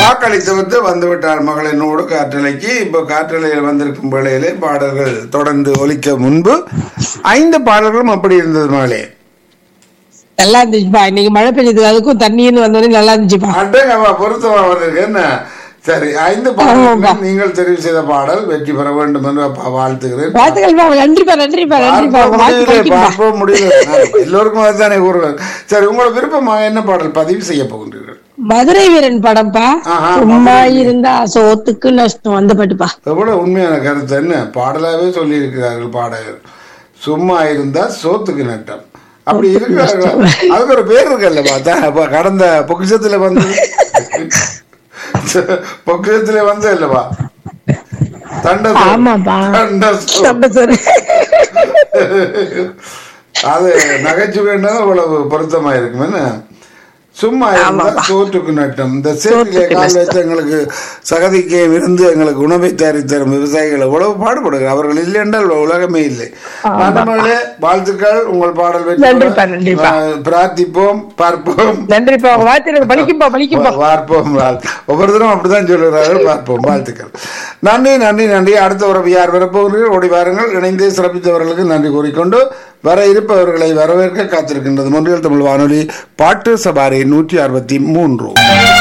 வாக்களித்து விட்டு வந்துவிட்டார் மகள் என்னோடு காற்றலைக்கு இப்போ காற்றலையில் வந்திருக்கும் வேளையிலே பாடல்கள் தொடர்ந்து ஒலிக்க முன்பு ஐந்து பாடல்களும் அப்படி இருந்தது மகளே நல்லா இருந்துச்சுப்பா இன்னைக்கு மழை பெஞ்சது அதுக்கும் தண்ணின்னு வந்தோடனே நல்லா இருந்துச்சுப்பா அட்டங்கம்மா பொருத்தமா வந்திருக்கு என்ன சரி ஐந்து பாடல்கள் நீங்கள் தெரிவு செய்த பாடல் வெற்றி பெற வேண்டும் என்று அப்பா வாழ்த்துகிறேன் வாழ்த்துக்கள்ப்பா நன்றிப்பா நன்றிப்பா நன்றிப்பா பார்ப்போம் உங்க வாழ்த்து முடியல, கிடைக்கும்பா. பார்ப்போம் முடியல எல்லோருக்கும் அதுதானே கூறுவார் சரி உங்களோட விருப்பமாக என்ன பாடல் பதிவு செய்ய போகின்றீர்கள் மதுரை வீரன் படம்ப்பா ஆஹா, சும்மா இருந்தா சோத்துக்கு நஷ்டம் அந்த பாட்டுப்பா எவ்வளவு உண்மையான கருத்து என்ன பாடலாவே சொல்லி இருக்கிறார்கள் பாடகர் சும்மா இருந்தா சோத்துக்கு நட்டம் அப்படி இருக்கிறார்கள் அதுக்கு ஒரு பேர் இருக்குல்ல பார்த்தா அப்ப கடந்த பொக்கிஷத்துல வந்து பொக்கிஷத்துல வந்து இல்லவா தண்ட ஆமாப்பா. தண்ட நம்ம சொல்லு. அது நகைச்சுவைன்னா அவ்வளவு பொருத்தமா இருக்கும் என்ன சும்மா இருந்தா சோற்றுக்கு நட்டம் இந்த சேற்றிலே கால் வைத்து எங்களுக்கு சகதிக்கு இருந்து எங்களுக்கு உணவை தயாரித்து தரும் விவசாயிகள் எவ்வளவு பாடுபடுகிறார் அவர்கள் இல்லை என்றால் உலகமே இல்லை மகளே வாழ்த்துக்கள் உங்கள் பாடல் வெற்றி பெற, நன்றிப்பா, நன்றிப்பா. ஆஹ், பிரார்த்திப்போம் பார்ப்போம் நன்றிப்பா உங்க வாழ்த்து எனக்கு பலிக்கும்பா பலிக்கும்பா பார்ப்போம் வாழ்- ஒவ்வொருத்தரும் அப்படிதான் சொல்லுகிறார்கள் பார்ப்போம் வாழ்த்துக்கள் நன்றி நன்றி நன்றி அடுத்த உறவு யார் வரப்போகிறீர்கள் ஓடி வாருங்கள் இணைந்து சிறப்பித்தவர்களுக்கு நன்றி கூறிக்கொண்டு வர இருப்பவர்களை வரவேற்க காத்திருக்கின்றது மொன்றியல் தமிழ் வானொலி பாட்டு சபாரி நூற்றி அறுபத்தி மூன்று